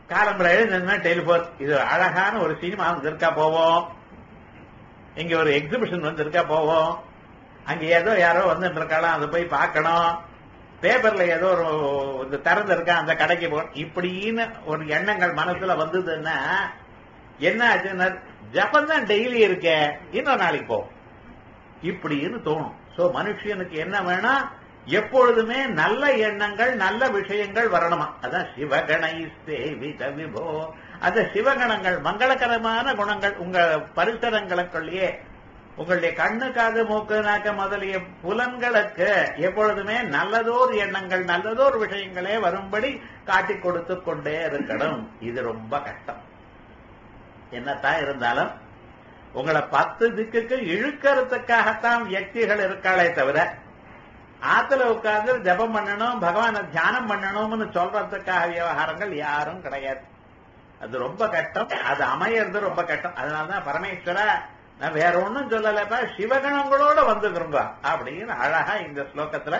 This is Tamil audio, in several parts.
காலம்பரை எழுதுனா டெலிபோன் இது அழகான ஒரு சினிமா வந்து இருக்கா போவோம் இங்க ஒரு எக்ஸிபிஷன் வந்து இருக்கா போவோம் அங்க ஏதோ யாரோ வந்துட்டு இருக்காளாம் அதை போய் பார்க்கணும் பேப்பர்ல ஏதோ ஒரு இந்த திறந்து இருக்கா அந்த கடைக்கு போ இப்படின்னு ஒரு எண்ணங்கள் மனசுல வந்ததுன்னா என்ன ஆச்சுன்னா ஜப்பம் தான் டெய்லி இருக்க இன்னொரு நாளைக்கு போ இப்படின்னு தோணும் சோ மனுஷனுக்கு என்ன வேணா எப்பொழுதுமே நல்ல எண்ணங்கள் நல்ல விஷயங்கள் வரணுமா அதான் சிவகணை சேவித விபோ அந்த சிவகணங்கள் மங்களகரமான குணங்கள் உங்க பரிசரங்களுக்குள்ளேயே உங்களுடைய கண்ணு காது மூக்கு நாக்க முதலிய புலன்களுக்கு எப்பொழுதுமே நல்லதோர் எண்ணங்கள் நல்லதோர் விஷயங்களே வரும்படி காட்டி கொடுத்து கொண்டே இருக்கணும் இது ரொம்ப கஷ்டம் என்னத்தான் இருந்தாலும் உங்களை பத்து திக்குக்கு இழுக்கிறதுக்காகத்தான் வியக்திகள் இருக்காளே தவிர ஆத்துல உட்கார்ந்து ஜபம் பண்ணணும் பகவானை தியானம் பண்ணணும்னு சொல்றதுக்காக விவகாரங்கள் யாரும் கிடையாது அது ரொம்ப கஷ்டம் அது அமையறது ரொம்ப கஷ்டம் அதனாலதான் பரமேஸ்வரா நான் வேற ஒண்ணும் சொல்லலப்பா சிவகணங்களோட வந்துக்கிறோங்க அப்படின்னு அழகா இந்த ஸ்லோகத்துல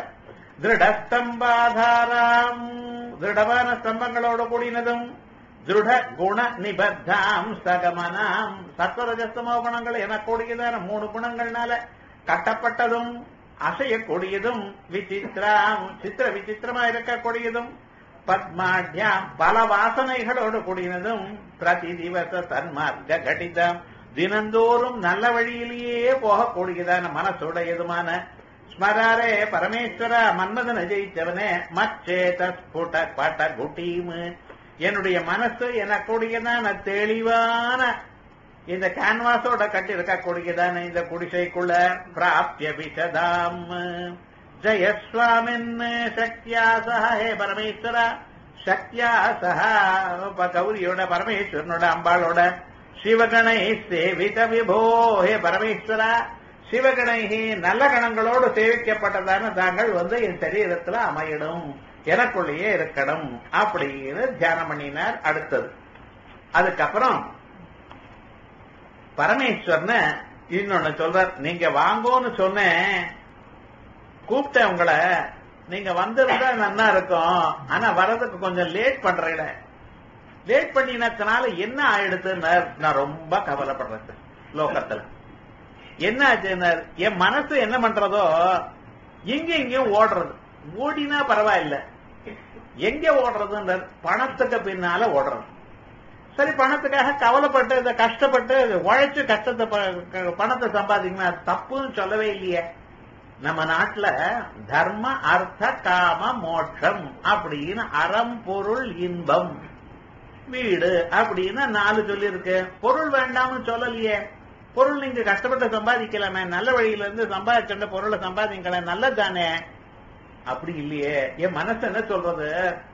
திருடஸ்தம்பாதாராம் திருடமான ஸ்தம்பங்களோட கூடினதும் திருட குண நிபத்தாம் சகமனாம் சத்வரஜஸ்தமோ குணங்கள் என கூடியதான மூணு குணங்கள்னால கட்டப்பட்டதும் அசையக்கூடியதும் விசித்திராம் சித்திர விசித்திரமா இருக்கக்கூடியதும் பத்மாட்யாம் பல வாசனைகளோடு கூடினதும் பிரதி திவச சன்மார்க்க கடிதம் தினந்தோறும் நல்ல வழியிலேயே போகக்கூடியதான மனசுடையதுமான ஸ்மராரே பரமேஸ்வர மன்மதனை ஜெயிச்சவனே மச்சேத ஸ்புட பட குட்டீம் என்னுடைய மனசு எனக்கூடியதான தெளிவான இந்த கேன்வாஸோட கட்டி இருக்கக்கூடியதான இந்த குடிசைக்குள்ள பிராப்திய விஷதாம் ஜெயஸ்வாமின் சக்தியா சஹ ஹே பரமேஸ்வரா சக்தியா சஹ கௌரியோட பரமேஸ்வரனோட அம்பாளோட சிவகணை சேவித விபோ ஹே பரமேஸ்வரா சிவகணை நல்ல கணங்களோடு சேவிக்கப்பட்டதான தாங்கள் வந்து என் சரீரத்துல அமையிடும் எனக்குள்ளேயே இருக்கணும் அப்படின்னு தியானம் பண்ணினார் அடுத்தது அதுக்கப்புறம் பரமேஸ்வரன இன்னொன்னு சொல்றார் நீங்க வாங்கோன்னு சொன்னேன் கூப்பிட்டேன் உங்களை நீங்க வந்திருந்தா நல்லா இருக்கும் ஆனா வர்றதுக்கு கொஞ்சம் லேட் பண்றீங்க லேட் பண்ணினதுனால என்ன ஆயிடுதுன்னு நான் ரொம்ப கவலைப்படுறேன் லோகத்துல என்ன ஆச்சுன்னு என் மனசு என்ன பண்றதோ எங்க எங்கேயும் ஓடுறது ஓடினா பரவாயில்ல எங்க ஓடுறதுன்ற பணத்துக்கு பின்னால ஓடுறது சரி பணத்துக்காக கவலைப்பட்டு இதை கஷ்டப்பட்டு உழைச்சு கஷ்டத்தை ப- பணத்தை சம்பாதிக்கணும் அது தப்புன்னு சொல்லவே இல்லையே நம்ம நாட்டுல தர்ம அர்த்த காம மோட்சம் அப்படின்னு அறம் பொருள் இன்பம் வீடு அப்படின்னு நாலு சொல்லியிருக்கு பொருள் வேண்டாம்னு சொல்லலையே பொருள் நீங்க கஷ்டப்பட்டு சம்பாதிக்கலாமே நல்ல வழியில இருந்து சம்பாதிச்சுட்ட பொருளை சம்பாதிக்கலாம் நல்லதானே அப்படி இல்லையே என் மனசு என்ன சொல்றது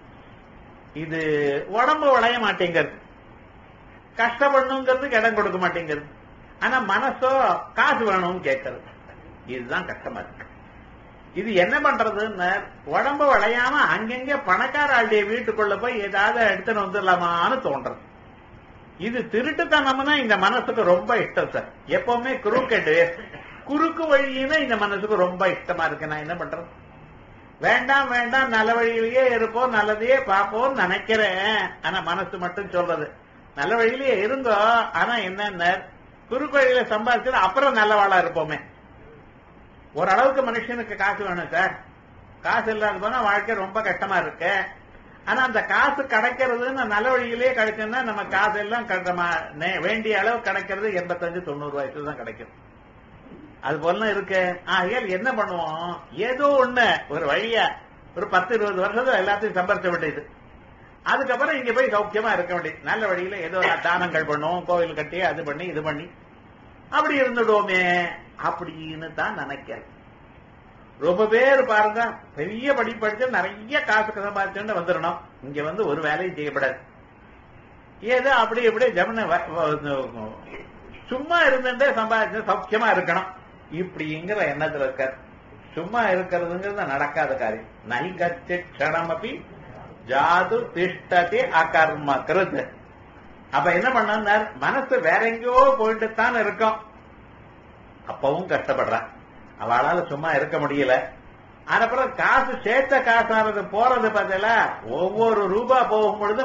இது உடம்பு உடைய மாட்டேங்கிறது கஷ்டப்படணுங்கிறதுக்கு இடம் கொடுக்க மாட்டேங்கிறது ஆனா மனசோ காசு வேணும்னு கேட்கறது இதுதான் கஷ்டமா இருக்கு இது என்ன பண்றதுன்னு உடம்பு வளையாம அங்கங்க பணக்கார ஆளுடைய வீட்டுக்குள்ள போய் ஏதாவது எடுத்துன்னு வந்துடலாமான்னு தோன்றது இது திருட்டுத்தனம்னா இந்த மனசுக்கு ரொம்ப இஷ்டம் சார் எப்பவுமே குறுக்கெட்டு குறுக்கு வழியினா இந்த மனசுக்கு ரொம்ப இஷ்டமா இருக்கு நான் என்ன பண்றது வேண்டாம் வேண்டாம் நல்ல வழியிலேயே இருப்போம் நல்லதையே பார்ப்போம் நினைக்கிறேன் ஆனா மனசு மட்டும் சொல்றது நல்ல வழியிலேயே இருங்கோ ஆனா என்னென்ன குறுக்கு வழியில சம்பாதிச்சது அப்புறம் நல்லவாளா இருப்போமே ஓரளவுக்கு மனுஷனுக்கு காசு வேணும் சார் காசு இல்லாத போனா வாழ்க்கை ரொம்ப கஷ்டமா இருக்கு ஆனா அந்த காசு கிடைக்கிறதுன்னு நல்ல வழியிலேயே கிடைக்கும்னா நம்ம காசு எல்லாம் க- நம்ம நே- வேண்டிய அளவு கிடைக்கிறது எண்பத்தஞ்சு தொண்ணூறு வயசுல தான் கிடைக்கும் அது போல இருக்கு ஆகையால் என்ன பண்ணுவோம் ஏதோ ஒண்ணு ஒரு வழியா ஒரு பத்து இருபது வருஷத்துல எல்லாத்தையும் சம்பாதிச்ச வேண்டியது அதுக்கப்புறம் இங்க போய் சௌக்கியமா இருக்க வேண்டியது நல்ல வழியில ஏதோ தானங்கள் பண்ணுவோம் கோவில் கட்டி அது பண்ணி இது பண்ணி அப்படி இருந்துடுவோமே அப்படின்னு தான் நினைக்கிறேன் ரொம்ப பேர் பாருங்க பெரிய படி படிச்சு நிறைய காசு சம்பாதிச்சுட்டு வந்துடணும் இங்க வந்து ஒரு வேலையும் செய்யப்படாது ஏதோ அப்படி இப்படி ஜமன வ- வ- சும்மா இருந்துட்டே சம்பாதிச்சு சௌக்கியமா இருக்கணும் இப்படிங்கிற எண்ணத்துல இருக்கார் சும்மா இருக்கிறதுங்கிறது நடக்காத காரியம் நைகச்ச க்ஷணம் அப்படி ஜாது திஷ்டதி அகர்ம கிருத் அப்ப என்ன பண்ணார் மனசு வேற எங்கேயோ போயிட்டு தான் இருக்கும் அப்பவும் கஷ்டப்படுறான் அவளால சும்மா இருக்க முடியல அப்புறம் காசு சேர்த்த காசானது போறது பார்த்தல ஒவ்வொரு ரூபா போகும் பொழுது